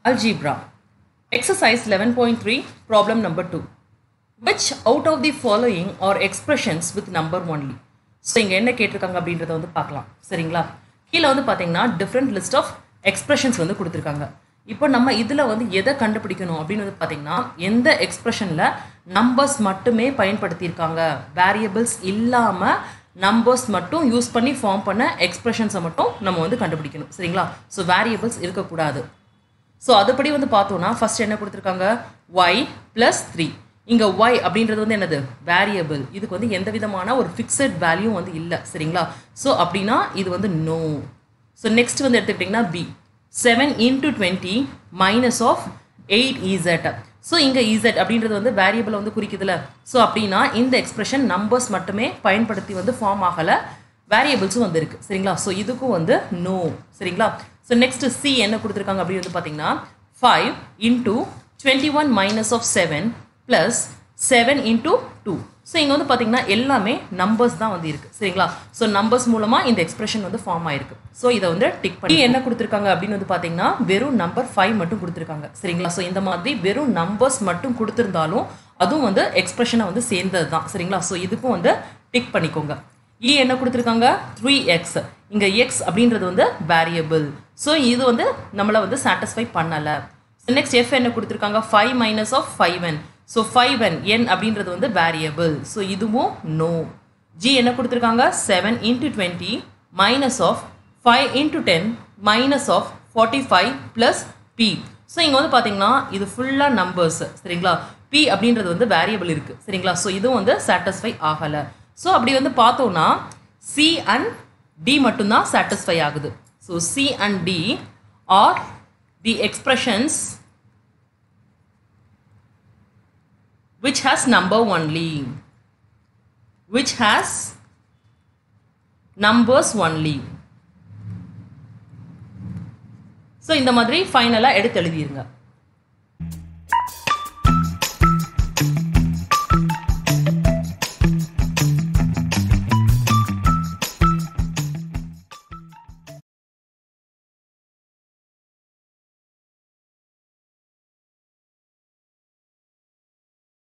Algebra. Exercise 11.3, problem number 2. Which out of the following are expressions with number only? So இங்கே என்ன கேட்டிருக்காங்க அப்படின்றத வந்து பார்க்கலாம் சரிங்களா கீழே வந்து பார்த்தீங்கன்னா டிஃப்ரெண்ட் லிஸ்ட் ஆஃப் எக்ஸ்பிரஷன்ஸ் வந்து கொடுத்துருக்காங்க இப்போ நம்ம இதில் வந்து எதை கண்டுபிடிக்கணும் அப்படின்னு வந்து பார்த்தீங்கன்னா எந்த எக்ஸ்பிரஷனில் நம்பர்ஸ் மட்டுமே பயன்படுத்தியிருக்காங்க வேரியபிள்ஸ் இல்லாமல் நம்பர்ஸ் மட்டும் யூஸ் பண்ணி ஃபார்ம் பண்ண எக்ஸ்பிரஷன்ஸை மட்டும் நம்ம வந்து கண்டுபிடிக்கணும் சரிங்களா ஸோ வேரியபிள்ஸ் இருக்கக்கூடாது ஸோ அதுபடி வந்து பார்த்தோம்னா ஃபர்ஸ்ட் என்ன கொடுத்துருக்காங்க ஒய் ப்ளஸ் த்ரீ இங்கே ஒய் அப்படின்றது வந்து என்னது வேரியபிள் இதுக்கு வந்து எந்த விதமான ஒரு ஃபிக்ஸட் வேல்யூ வந்து இல்லை சரிங்களா ஸோ அப்படின்னா இது வந்து நோ ஸோ நெக்ஸ்ட் வந்து எடுத்துக்கிட்டிங்கன்னா B seven into twenty minus of eight Z so இங்கே இசட் அப்படின்றது வந்து வேரியபிளை வந்து குறிக்குதுல ஸோ அப்படின்னா இந்த எக்ஸ்பிரஷன் நம்பர்ஸ் மட்டுமே பயன்படுத்தி வந்து ஃபார்ம் ஆகலை வேரியபிள்ஸும் வந்து இருக்குது சரிங்களா ஸோ இதுக்கும் வந்து நோ சரிங்களா ஸோ நெக்ஸ்ட் சி என்ன கொடுத்துருக்காங்க அப்படின்னு வந்து பார்த்தீங்கன்னா five into twenty one minus of seven plus seven into two so இங்கே வந்து பார்த்தீங்கன்னா எல்லாமே நம்பர்ஸ் தான் வந்து இருக்குது சரிங்களா ஸோ நம்பர்ஸ் மூலமாக இந்த எக்ஸ்பிரஷன் வந்து ஃபார்ம் ஆயிருக்கு ஸோ இதை வந்து டிக் பண்ணி என்ன கொடுத்துருக்காங்க அப்படின்னு வந்து பார்த்தீங்கன்னா வெறும் நம்பர் ஃபைவ் மட்டும் கொடுத்துருக்காங்க சரிங்களா ஸோ இந்த மாதிரி வெறும் நம்பர்ஸ் மட்டும் கொடுத்துருந்தாலும் அதுவும் வந்து எக்ஸ்பிரஷனை வந்து சேர்ந்தது தான் சரிங்களா ஸோ இதுக்கும் வந்து டிக் பண்ணிக்கோங்க இ என்ன கொடுத்துருக்காங்க த்ரீ எக்ஸ் இங்கே எக்ஸ் அப்படின்றது வந்து வேரியபிள் ஸோ இது வந்து நம்மளை வந்து சாட்டிஸ்ஃபை பண்ணலை நெக்ஸ்ட் எஃப் என்ன கொடுத்துருக்காங்க five minus of five N so five N N அப்படின்றது வந்து வேரியபிள் ஸோ இதுவும் நோ ஜி என்ன கொடுத்துருக்காங்க seven into twenty minus of five into ten minus of forty five plus B so இங்கே வந்து பார்த்தீங்கன்னா இது ஃபுல்லாக நம்பர்ஸ் சரிங்களா பி அப்படின்றது வந்து வேரியபிள் இருக்குது சரிங்களா ஸோ இதுவும் வந்து சாட்டிஸ்ஃபை ஆகலை ஸோ அப்படி வந்து பார்த்தோம்னா சி அண்ட் டி மட்டும்தான் சாட்டிஸ்ஃபை ஆகுது so C and D are the expressions which has number only which has numbers only so இந்த மாதிரி ஃபைனலாக எடுத்து எழுதிருங்க